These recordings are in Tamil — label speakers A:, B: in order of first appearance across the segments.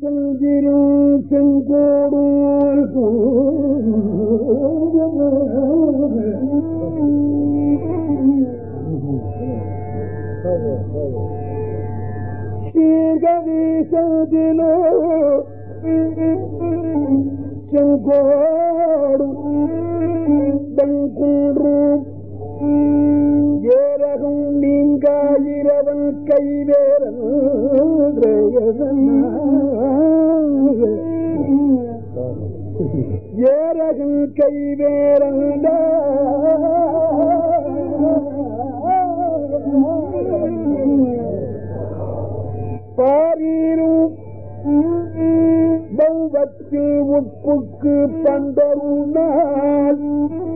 A: செஞ்சிலும் செங்கோடும் சீர்கவி செஞ்சிலோ செங்கோடும் வெங்குன்றும் ஏரகம் நீங்காயிரவன் கைவேரன் ஏரகம் கைவேரந்த பாரீரும் பௌவத்து உட்புக்கு பண்டருநாள்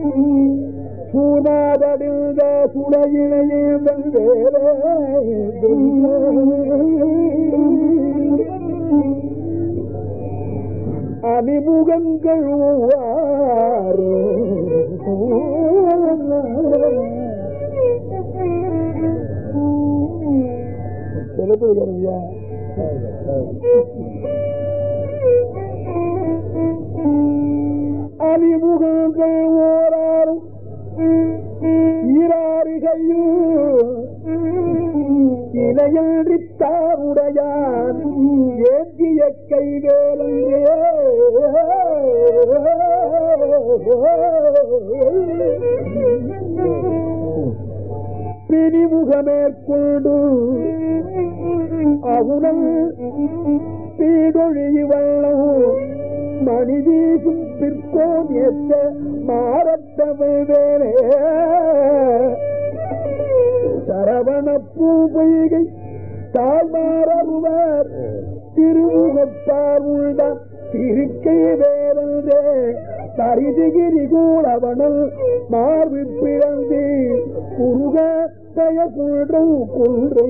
A: சூனாதடிந்த சுடையினையே வெல்வேரே அணிமுகங்கள் ஒவ்வாறு செலுத்துகிறவியா அணிமுகங்கள் ஓராறும் ஈராறுகையும் இணையறித்தாருடையான் ஏந்திய கைவேலங்கே பிரிமுகமேற்கொண்டு அவுணம் பீடொழி வள்ளம் மணி வீசும் பிற்கோன் எத்த மாறத்தமிழ் வேறே சரவண பூபைகை தாழ்மாறுவர் திருமுகப்பார் உள்ள திருக்கை வேறே தரிதிகிரி கூடவனல் மார்பு பிறந்து குருக பெயர் குன்றும் குன்றை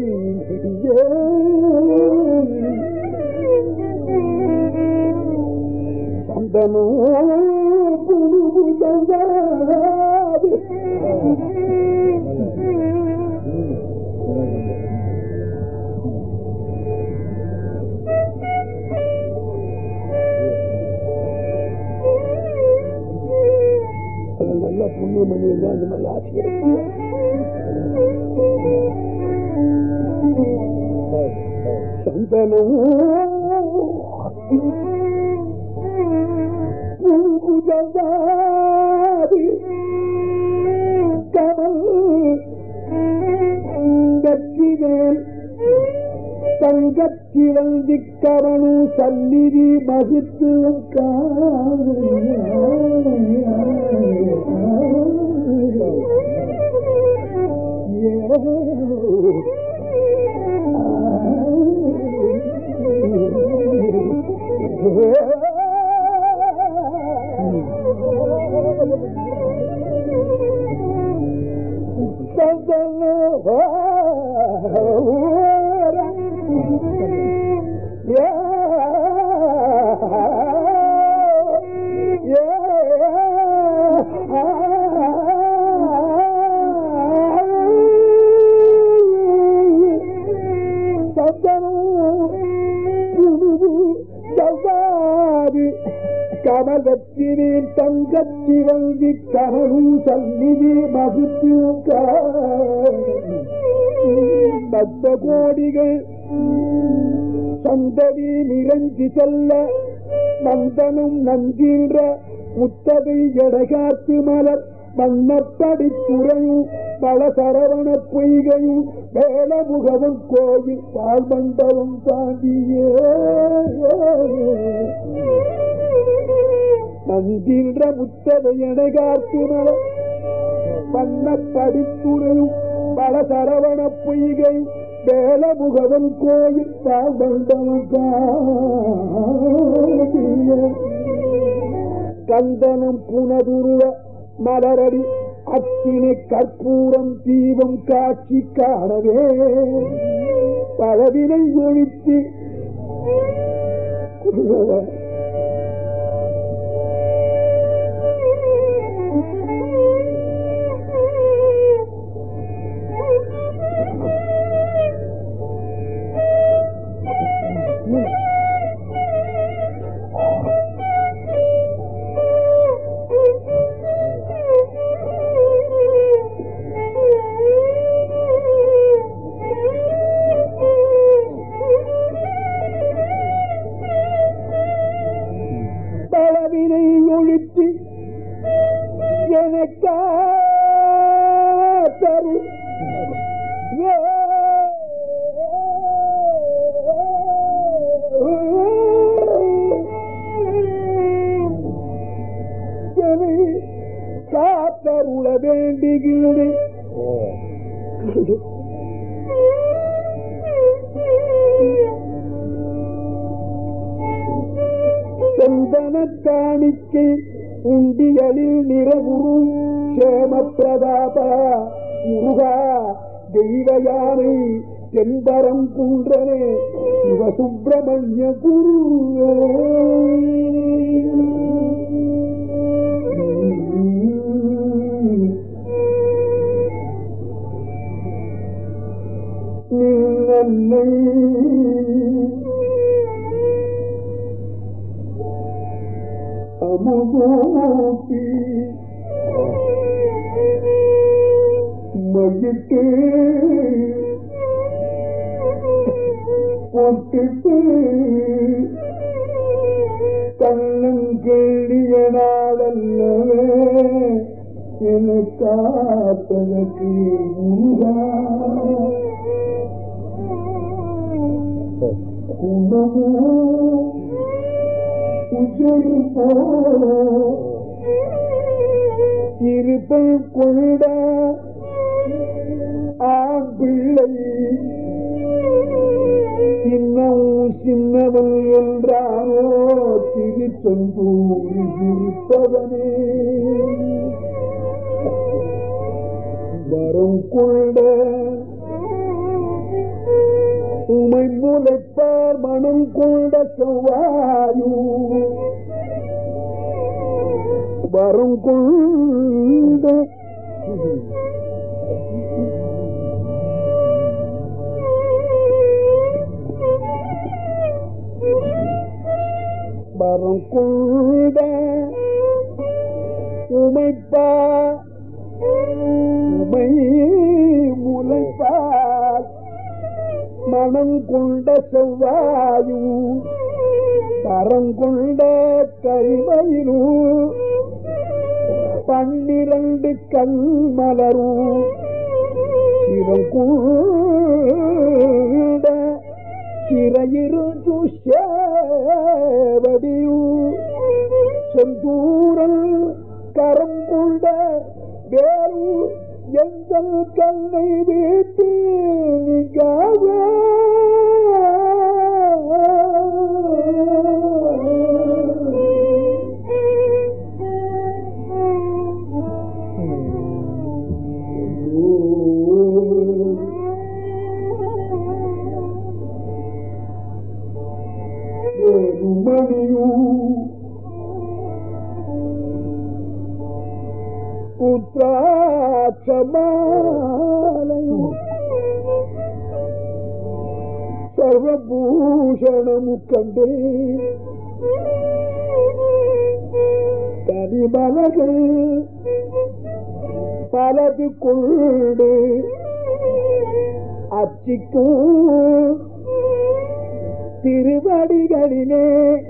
A: சந்தனோ புழுகு சந்தாது அது நல்ல புண்ணியமணி தான் அந்த நல்ல ஆசிரியர் சந்தனம் பூங்குஜவாதி கமல் கட்சிகள் தங்கத்தி வந்தி கவனு சந்நிதி மகித்துவம் கமலத்தினில் தங்கத்தி வங்கி கமலும் சந்நிதி மகிழ்ச்சி பக்த கோடிகள் சந்ததி நிறைஞ்சி செல்ல நந்தனும் நந்தின்ற முத்ததை எடகாத்து மலர் வண்ணப்படி துறையும் பல சரவண பொய்கையும் வேலமுகவன் கோவில் பால்மண்டபம் தாண்டியே நந்தின்ற முத்ததை எடகாத்து மலர் வண்ணப்படி துறையும் பல சரவண பொய்கையும் வேலமுகவன் கோயில் பால்மண்டபம் தாண்டியே கந்தனம் புனதுருவ மலரடி அத்தினை கற்பூரம் தீபம் காட்சி காணவே பழவினை ஒழித்து வேண்டுகிறது சந்தன காணிக்கை உண்டியலில் நிறவுறும் சேமப்பிரதாப முருகா தெய்வ யானை தென்பரம் குன்றனே சிவசுப்பிரமணிய குரு அமுதூட்டி மகிட்டு போட்டுட்டு கண்ணம் கேளிய நாளல்லவே என காப்பதற்கு முருகா குணமோ உஜர்போ இருப்பல் கொண்ட ஆண் பிள்ளை இன்னும் சின்னவன் என்றானோ திருச்செந்தூர் இருப்பவனே வரம் கொண்ட உமை முளைப்பார் மனம் கொண்ட செவ்வாயு வரம் கொண்ட வரம் கொண்ட உமைப்பா உமை முளைப்பார் மனம் கொண்ட செவ்வாயு பரங்கொண்ட கைமயிலு பன்னிரண்டு கண் மலரும் சிரம் கொண்ட சிறையிருந்து சேவடியு செந்தூரல் கரம் கொண்ட வேறு எங்கள் கண்ணை வீட்டு நீங்காத மணியும் ఉత్రాక్షమాలయం సర్వభూషణము కంటే கனிமலர்கள் பலது கொண்டு அச்சிக்கும் திருவடிகளிலே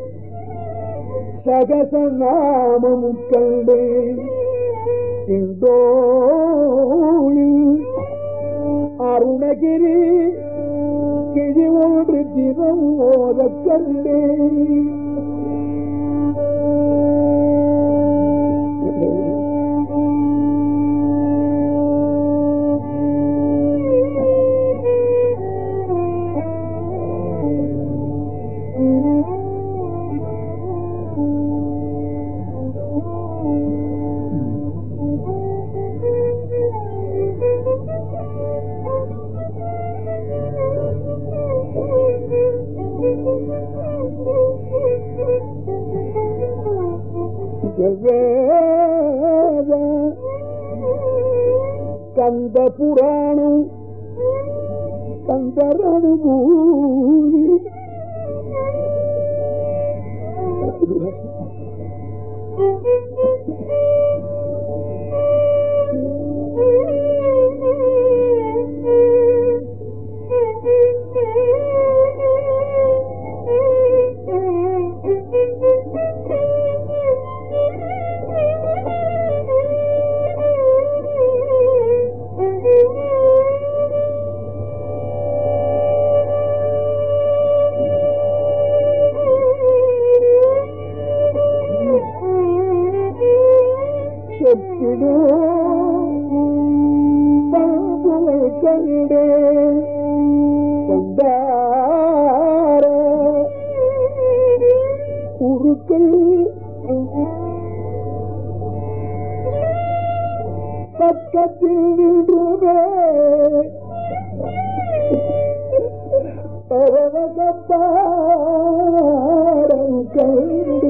A: சகச நாமம் கண்டேன் இந்தோயில் அருணகிரி கிழி ஒன்று தினம் ஓதக் கண்டேன் வேத கந்த புராணம் கந்தரனுபூதி
B: Thank you.
A: மக்கள் பக்கத்தில் நின்றுமே பரவசப்பாடம் கண்டு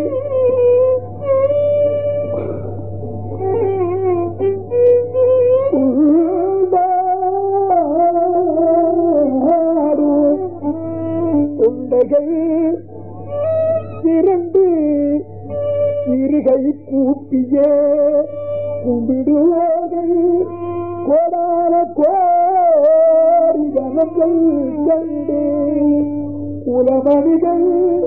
A: உண்டாடும் உண்டைகள் திரண்டு இருகை கூப்பியே கும்பிடுவார்கள் கோடான கோடி கணங்கள் கண்டு குலமணிகள்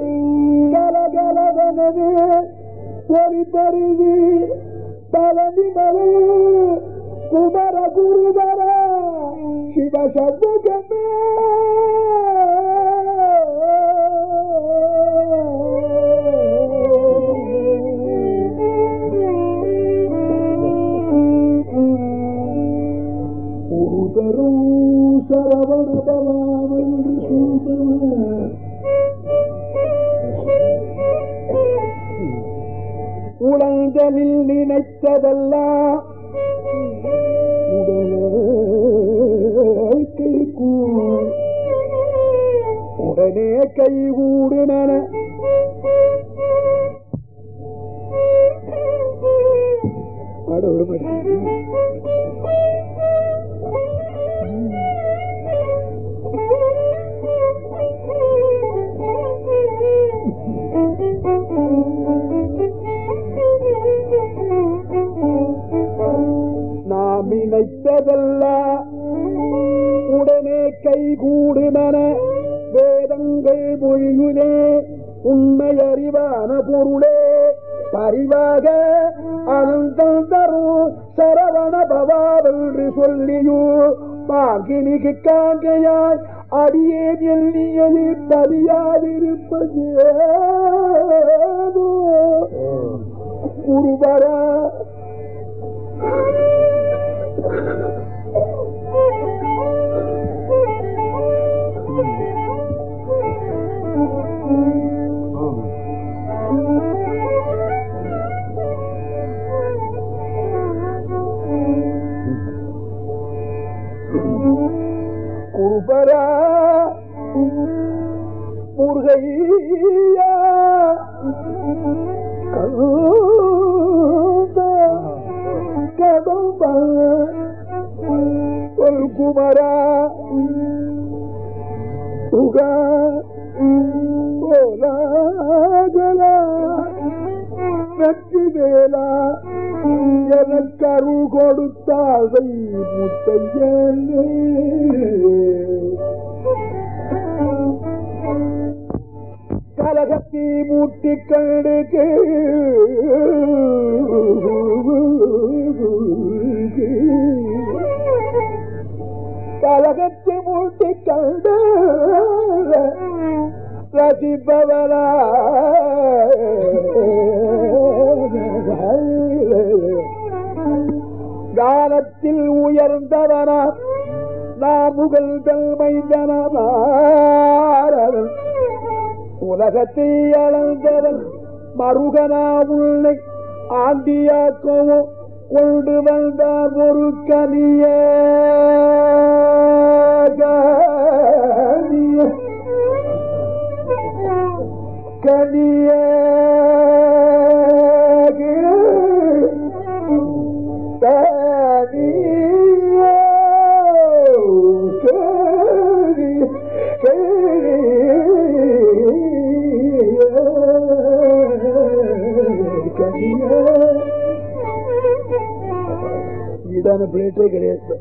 A: கலகலவனவே ஒளிபருது பழனி மலை குமர குருதர சிவ சண்முகமே ஒருதரும் சரவண பவாமல் சூதவர் உலங்களில் நினைத்ததெல்லாம் உடனே கை கூ- உடனே கை கூடுமன பாட விட மாட்டேன் நாம் நினைத்ததெல்லாம் உடனே கைகூடுமன வேதங்கள் மொழியுதே உண்மை அறிவான பொருளே பரிவாக அனந்தம் தரும் சரவண பவாவென்று சொல்லியோ பாங்கினிக்கு காங்கையாய் அடியே எண்ணியது பதியாதிருப்பது குருபரா குருபரா முருகையா கருந்தா கதம்ப குமரா உகா ஓலாகலா வெற்றி வேலா எனக்கு அருள் கொடுத்தாதை முத்தையனே கலகத்தி மூட்டி கண்ணுக்கு கலகத்தி மூட்டி கண்டு ரசிப்பவரா காலத்தில் உயர்ந்தவனா நாமுகள் மைந்தனமாறவன் உலகத்தை அளந்தவன் மருகனா உன்னை ஆண்டியாக்கவும் கொண்டு வந்தார் ஒரு கனிய கனிய இதான பிளேட்டே கிடையாது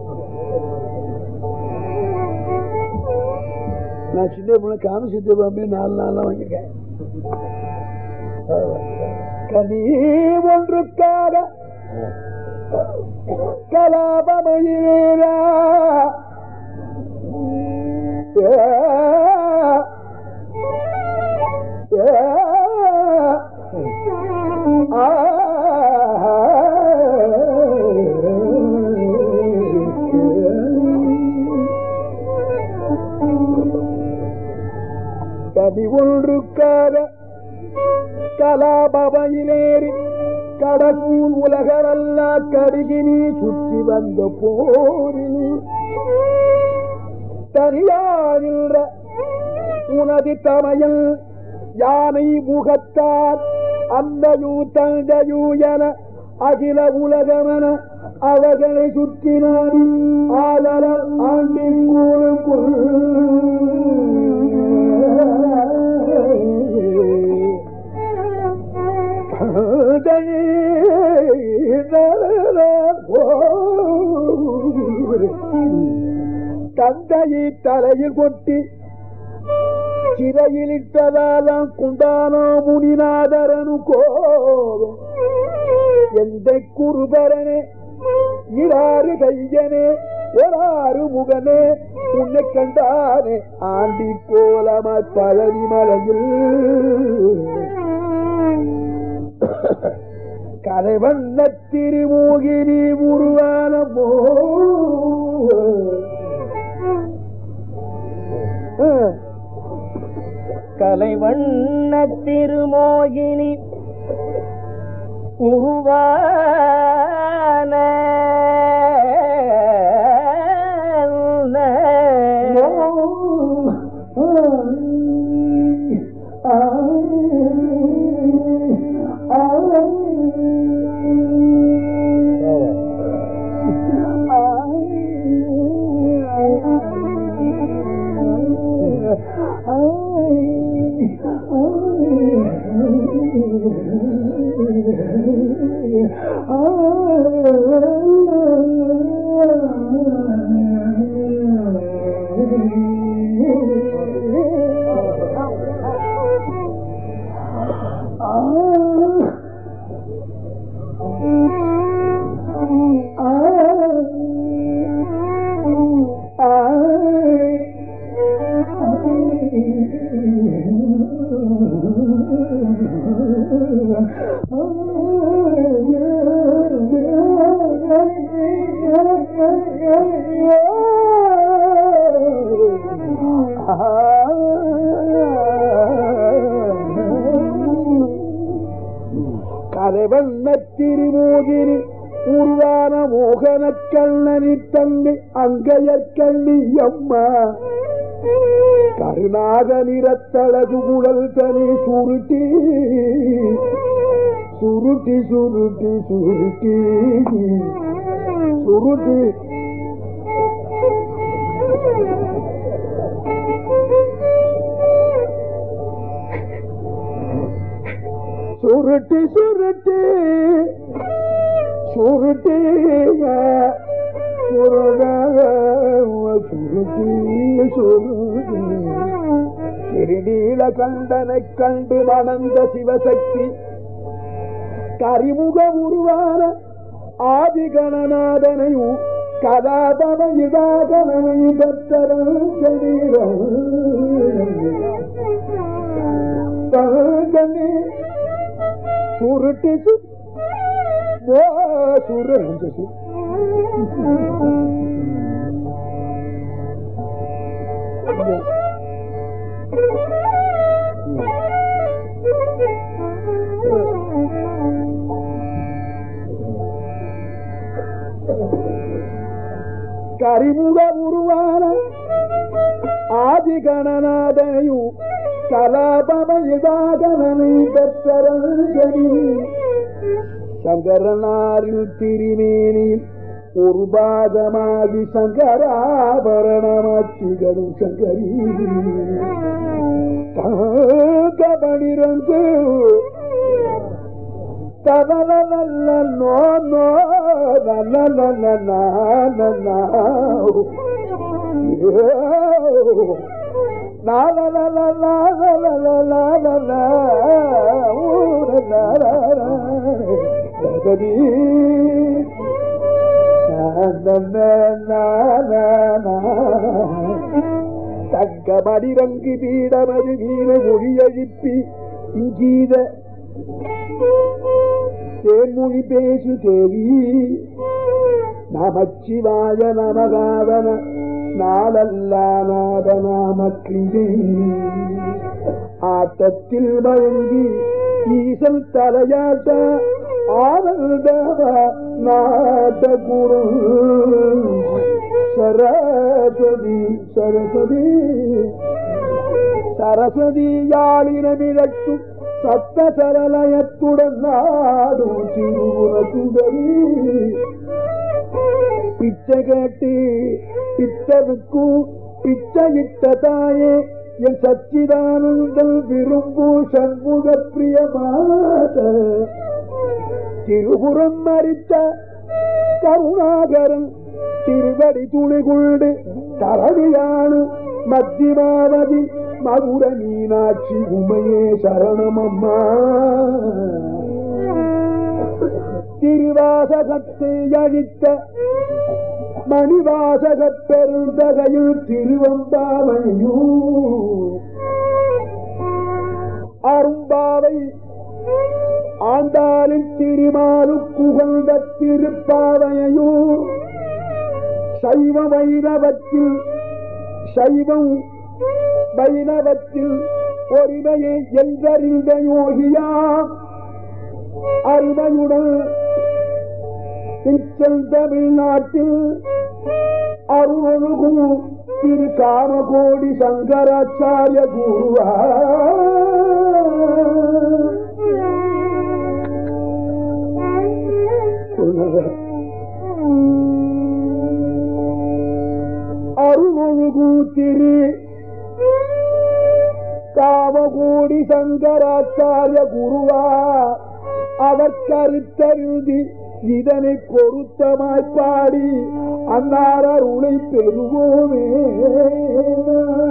A: நான் சின்ன பொண்ணு காமி சித்தபாமே நாலு நாள்லாம் வாங்கியிருக்கேன் கனி ஒன்றுக்காக கலாபமயிரா கனி ஒன்றுக்காக கலாபவையிலேறி கடற்கூல் உலகவல்ல கடுகினி சுற்றி வந்த போரில் தனியாகின்ற உனது தமையல் யானை முகத்தார் அந்தயூ தந்தையூ என அகில உலகமென அவர்களை சுற்றினாடி ஆதல ஆண்டின் தந்தையை தலையில் கொட்டி சிறையிலிட்டதாலாம் குண்டானோ முனிநாதரனு கோபம் எந்த குருபரனே இராறு கையனே ஒராறு முகனே உன்னை கண்டானே ஆண்டி கோலம பழனி மலையில் கலைவண்ண திருமோகினி உருவானமோ
B: கலைவண்ண திருமோகினி உருவான
A: கலைவண்ண திருமோகினி உருவான மோகன கண்ணனி தந்தை அங்கையற்கண்ணி அம்மா கருணாக நிறத்தழகு குழல் தனி சுருட்டி சுருட்டி சுருட்டி சுருட்டி சுருட்டி சுருட்டி சுருட்டி சுருட்டி சுருட சுருட்டி சுருட்டி திருநீல கண்டனை கண்டு மணந்த சிவசக்தி கரிமுக உருவான ஆதிகணநாதனையும் கதாபவ இதாகனை பெற்றவன் சரீரம் தகனே சுருட்டி சு ஓ சுரு சு கரிமுக உருவான ஆதிகணநாதனையும் கலாபமயதாகனை பெற்றரஞ்சனி சங்கரனாரில் திருமேனியில் ஒரு பாகமாகி சங்கராபரணமாட்சிகளும் சங்கரி தாங்கபடிரங்கு தவல நல்ல நோ நோ நல்ல நல்ல நா தங்க மடிரங்கு பீடமது வீர மொழியழிப்பி இங்கீத தேன்மொழி பேசு தேவி நமச்சிவாய நமகாவன நாளல்லாத நாமக்கிரியை ஆட்டத்தில் மயங்கி ஈசல் தலையாட்ட ஆனந்தவ நாட்ட குரு சரஸ்வதி சரஸ்வதி சரஸ்வதி யாழினமிழக்கும் சத்த சரலயத்துடன் நாடும் திருவுர சுடரி பிச்சை கேட்டு பித்தனுக்கும் பிச்சையிட்ட தாயே என் சச்சிதானந்தல் விரும்பு சண்முக பிரியமாத திருபுறம் மறித்த கருணாகரன் திருவடி துணி கொண்டு தரணியானு மத்தியமாவதி மதுர மீனாட்சி உமையே சரணமம்மா திருவாசகத்தை அழித்த மணிவாசகப் பெருந்தகையில் திருவம்பாவையூ அரும்பாவை ஆண்டாளின் திருமாலு புகழ்ந்த திருப்பாவையோ சைவ வைணவத்தில் சைவம் வைணவத்தில் ஒருமையை என்றறிந்த யோகியா அருமையுடன் இச்சல் தமிழ்நாட்டில் அருள்கும் திரு காமகோடி சங்கராச்சாரிய குருவா அருள்கு திரு காமகோடி சங்கராச்சாரிய குருவா அவர் கருத்தருதி இதனை பொருத்தமாய் பாடி அன்னார் அருளை பெறுவோமே